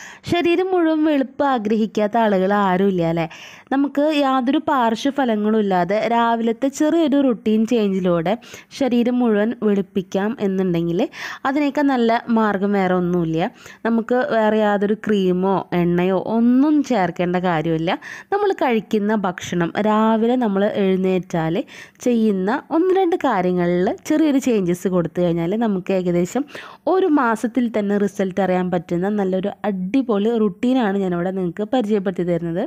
ശരീരം മുഴുവൻ വെളുപ്പ് ആഗ്രഹിക്കാത്ത ആളുകൾ ആരുമില്ല അല്ലേ നമുക്ക് യാതൊരു പാർശ്വഫലങ്ങളും ഇല്ലാതെ രാവിലത്തെ ചെറിയൊരു റുട്ടീൻ ചേഞ്ചിലൂടെ ശരീരം മുഴുവൻ വെളുപ്പിക്കാം എന്നുണ്ടെങ്കിൽ അതിനേക്കാൾ നല്ല മാർഗം വേറെ ഒന്നുമില്ല നമുക്ക് വേറെ യാതൊരു ക്രീമോ എണ്ണയോ ഒന്നും ചേർക്കേണ്ട കാര്യമില്ല നമ്മൾ കഴിക്കുന്ന ഭക്ഷണം രാവിലെ നമ്മൾ എഴുന്നേറ്റാൽ ചെയ്യുന്ന ഒന്ന് രണ്ട് കാര്യങ്ങളിൽ ചെറിയൊരു ചേഞ്ചസ് കൊടുത്തു കഴിഞ്ഞാൽ നമുക്ക് ഏകദേശം ഒരു മാസത്തിൽ തന്നെ റിസൾട്ട് അറിയാൻ പറ്റുന്ന നല്ലൊരു അടിപൊളി റുട്ടീനാണ് ഞാനിവിടെ നിങ്ങൾക്ക് പരിചയപ്പെടുത്തി തരുന്നത്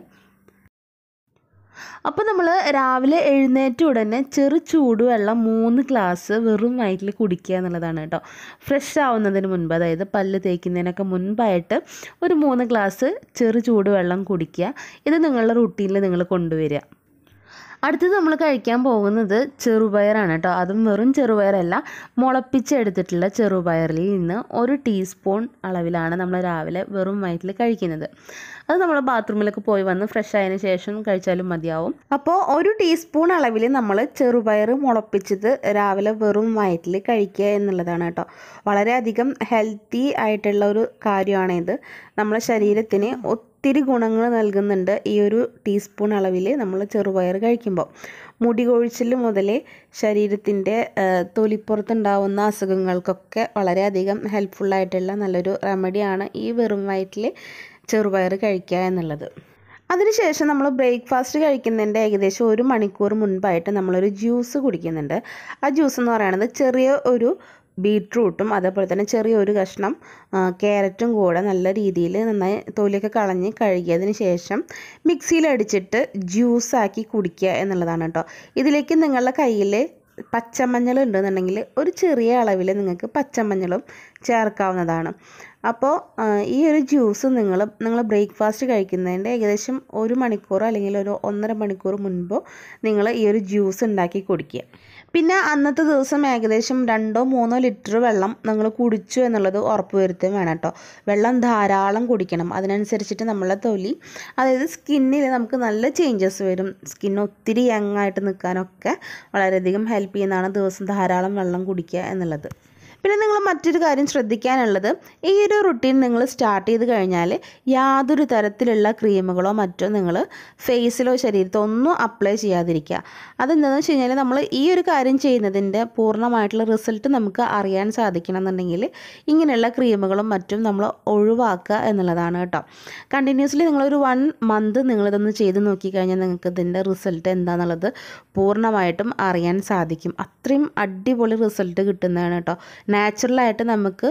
അപ്പോൾ നമ്മൾ രാവിലെ എഴുന്നേറ്റ ഉടനെ ചെറു ചൂടുവെള്ളം മൂന്ന് ഗ്ലാസ് വെറും വയറ്റിൽ കുടിക്കുക എന്നുള്ളതാണ് കേട്ടോ ഫ്രഷ് ആവുന്നതിന് മുൻപ് അതായത് പല്ല് തേക്കുന്നതിനൊക്കെ മുൻപായിട്ട് ഒരു മൂന്ന് ഗ്ലാസ് ചെറു ചൂടുവെള്ളം കുടിക്കുക ഇത് നിങ്ങളുടെ റുട്ടീനിൽ നിങ്ങൾ കൊണ്ടുവരിക അടുത്തത് നമ്മൾ കഴിക്കാൻ പോകുന്നത് ചെറുപയറാണ് കേട്ടോ അതും വെറും ചെറുപയറല്ല മുളപ്പിച്ചെടുത്തിട്ടുള്ള ചെറുപയറിൽ നിന്ന് ഒരു ടീസ്പൂൺ അളവിലാണ് നമ്മൾ രാവിലെ വെറും വയറ്റിൽ കഴിക്കുന്നത് അത് നമ്മൾ ബാത്റൂമിലൊക്കെ പോയി വന്ന് ഫ്രഷ് ആയതിനു ശേഷം കഴിച്ചാലും മതിയാവും അപ്പോൾ ഒരു ടീസ്പൂൺ അളവിൽ നമ്മൾ ചെറുപയർ മുളപ്പിച്ചത് രാവിലെ വെറും വയറ്റിൽ കഴിക്കുക എന്നുള്ളതാണ് കേട്ടോ വളരെയധികം ഹെൽത്തി ആയിട്ടുള്ള ഒരു കാര്യമാണിത് നമ്മളെ ശരീരത്തിന് ഒത്തിരി ഗുണങ്ങൾ നൽകുന്നുണ്ട് ഈ ഒരു ടീസ്പൂൺ അളവിൽ നമ്മൾ ചെറുപയർ കഴിക്കുമ്പോൾ മുടി കൊഴിച്ചിൽ മുതൽ ശരീരത്തിൻ്റെ തൊലിപ്പുറത്തുണ്ടാവുന്ന അസുഖങ്ങൾക്കൊക്കെ വളരെയധികം ഹെൽപ്ഫുള്ളായിട്ടുള്ള നല്ലൊരു റെമഡിയാണ് ഈ വെറും വയറ്റിൽ ചെറുപയർ കഴിക്കുക എന്നുള്ളത് അതിനുശേഷം നമ്മൾ ബ്രേക്ക്ഫാസ്റ്റ് കഴിക്കുന്നതിൻ്റെ ഏകദേശം ഒരു മണിക്കൂർ മുൻപായിട്ട് നമ്മളൊരു ജ്യൂസ് കുടിക്കുന്നുണ്ട് ആ ജ്യൂസ് എന്ന് പറയുന്നത് ചെറിയ ഒരു ബീട്രൂട്ടും അതേപോലെ തന്നെ ചെറിയൊരു കഷ്ണം ക്യാരറ്റും കൂടെ നല്ല രീതിയിൽ നന്നായി തൊലിയൊക്കെ കളഞ്ഞ് കഴുകിയതിന് ശേഷം മിക്സിയിൽ അടിച്ചിട്ട് ജ്യൂസാക്കി കുടിക്കുക എന്നുള്ളതാണ് കേട്ടോ ഇതിലേക്ക് നിങ്ങളുടെ കയ്യിൽ പച്ചമഞ്ഞൾ ഉണ്ടെന്നുണ്ടെങ്കിൽ ഒരു ചെറിയ അളവിൽ നിങ്ങൾക്ക് പച്ചമഞ്ഞളും ചേർക്കാവുന്നതാണ് അപ്പോൾ ഈ ഒരു ജ്യൂസ് നിങ്ങൾ നിങ്ങൾ ബ്രേക്ക്ഫാസ്റ്റ് കഴിക്കുന്നതിൻ്റെ ഏകദേശം ഒരു മണിക്കൂറോ അല്ലെങ്കിൽ ഒരു ഒന്നര മണിക്കൂർ മുൻപോ നിങ്ങൾ ഈ ഒരു ജ്യൂസ് ഉണ്ടാക്കി കുടിക്കുക പിന്നെ അന്നത്തെ ദിവസം ഏകദേശം രണ്ടോ മൂന്നോ ലിറ്റർ വെള്ളം നിങ്ങൾ കുടിച്ചു എന്നുള്ളത് ഉറപ്പ് വരുത്തുകയും വേണം കേട്ടോ വെള്ളം ധാരാളം കുടിക്കണം അതിനനുസരിച്ചിട്ട് നമ്മളെ തൊലി അതായത് സ്കിന്നിൽ നമുക്ക് നല്ല ചേഞ്ചസ് വരും സ്കിൻ ഒത്തിരി യങ് ആയിട്ട് നിൽക്കാനൊക്കെ വളരെയധികം ഹെൽപ്പ് ചെയ്യുന്നതാണ് ദിവസം ധാരാളം വെള്ളം കുടിക്കുക എന്നുള്ളത് പിന്നെ നിങ്ങൾ മറ്റൊരു കാര്യം ശ്രദ്ധിക്കാനുള്ളത് ഈ ഒരു റുട്ടീൻ നിങ്ങൾ സ്റ്റാർട്ട് ചെയ്ത് കഴിഞ്ഞാൽ യാതൊരു തരത്തിലുള്ള ക്രീമുകളോ മറ്റോ നിങ്ങൾ ഫേസിലോ ശരീരത്തോ ഒന്നും അപ്ലൈ ചെയ്യാതിരിക്കുക അതെന്താണെന്ന് വെച്ച് കഴിഞ്ഞാൽ നമ്മൾ ഈ ഒരു കാര്യം ചെയ്യുന്നതിൻ്റെ പൂർണ്ണമായിട്ടുള്ള റിസൾട്ട് നമുക്ക് അറിയാൻ സാധിക്കണം എന്നുണ്ടെങ്കിൽ ഇങ്ങനെയുള്ള ക്രീമുകളും മറ്റും നമ്മൾ ഒഴിവാക്കുക എന്നുള്ളതാണ് കേട്ടോ കണ്ടിന്യൂസ്ലി നിങ്ങളൊരു വൺ മന്ത് നിങ്ങളിതൊന്ന് ചെയ്ത് നോക്കിക്കഴിഞ്ഞാൽ നിങ്ങൾക്ക് ഇതിൻ്റെ റിസൾട്ട് എന്താണെന്നുള്ളത് പൂർണ്ണമായിട്ടും അറിയാൻ സാധിക്കും അത്രയും അടിപൊളി റിസൾട്ട് കിട്ടുന്നതാണ് കേട്ടോ നാച്ചുറലായിട്ട് നമുക്ക്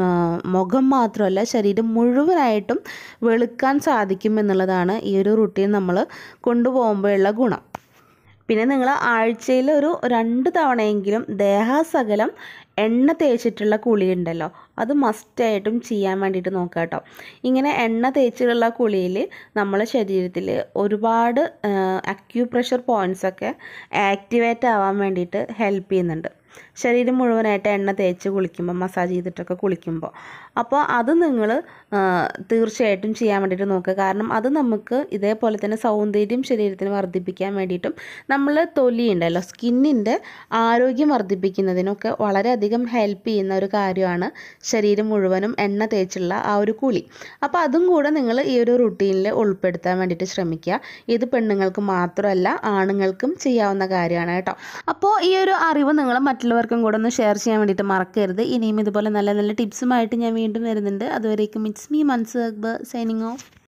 മുഖം മാത്രമല്ല ശരീരം മുഴുവനായിട്ടും വെളുക്കാൻ സാധിക്കും എന്നുള്ളതാണ് ഈ ഒരു റുട്ടീൻ നമ്മൾ കൊണ്ടുപോകുമ്പോഴുള്ള ഗുണം പിന്നെ നിങ്ങൾ ആഴ്ചയിൽ ഒരു രണ്ട് തവണയെങ്കിലും ദേഹാസകലം എണ്ണ തേച്ചിട്ടുള്ള കുളി ഉണ്ടല്ലോ അത് മസ്റ്റായിട്ടും ചെയ്യാൻ വേണ്ടിയിട്ട് നോക്കുക കേട്ടോ ഇങ്ങനെ എണ്ണ തേച്ചിട്ടുള്ള കുളിയിൽ നമ്മളെ ശരീരത്തിൽ ഒരുപാട് അക്യൂപ്രഷർ പോയിൻറ്റ്സൊക്കെ ആക്ടിവേറ്റ് ആവാൻ വേണ്ടിയിട്ട് ഹെൽപ്പ് ചെയ്യുന്നുണ്ട് ശരീരം മുഴുവനായിട്ട് എണ്ണ തേച്ച് കുളിക്കുമ്പോൾ മസാജ് ചെയ്തിട്ടൊക്കെ കുളിക്കുമ്പോൾ അപ്പോൾ അത് നിങ്ങൾ തീർച്ചയായിട്ടും ചെയ്യാൻ വേണ്ടിയിട്ട് നോക്കുക കാരണം അത് നമുക്ക് ഇതേപോലെ തന്നെ സൗന്ദര്യം ശരീരത്തിന് വർദ്ധിപ്പിക്കാൻ വേണ്ടിയിട്ടും നമ്മൾ തൊലി ഉണ്ടല്ലോ സ്കിന്നിൻ്റെ ആരോഗ്യം വർദ്ധിപ്പിക്കുന്നതിനൊക്കെ വളരെയധികം ഹെൽപ്പ് ചെയ്യുന്ന ഒരു കാര്യമാണ് ശരീരം മുഴുവനും എണ്ണ തേച്ചുള്ള ആ ഒരു കുളി അപ്പോൾ അതും കൂടെ നിങ്ങൾ ഈ ഒരു റുട്ടീനിൽ ഉൾപ്പെടുത്താൻ വേണ്ടിയിട്ട് ശ്രമിക്കുക ഇത് പെണ്ണുങ്ങൾക്ക് മാത്രമല്ല ആണുങ്ങൾക്കും ചെയ്യാവുന്ന കാര്യമാണ് കേട്ടോ അപ്പോൾ ഈ ഒരു അറിവ് നിങ്ങൾ മറ്റുള്ളവർക്കും കൂടെ ഒന്ന് ഷെയർ ചെയ്യാൻ വേണ്ടിയിട്ട് മറക്കരുത് ഇനിയും ഇതുപോലെ നല്ല നല്ല ടിപ്സുമായിട്ട് ഞാൻ വീണ്ടും വരുന്നുണ്ട് അതുവരേക്കും ഇറ്റ്സ് മീ മൻസ് അക്ബർ സൈനിങ് ഓഫ്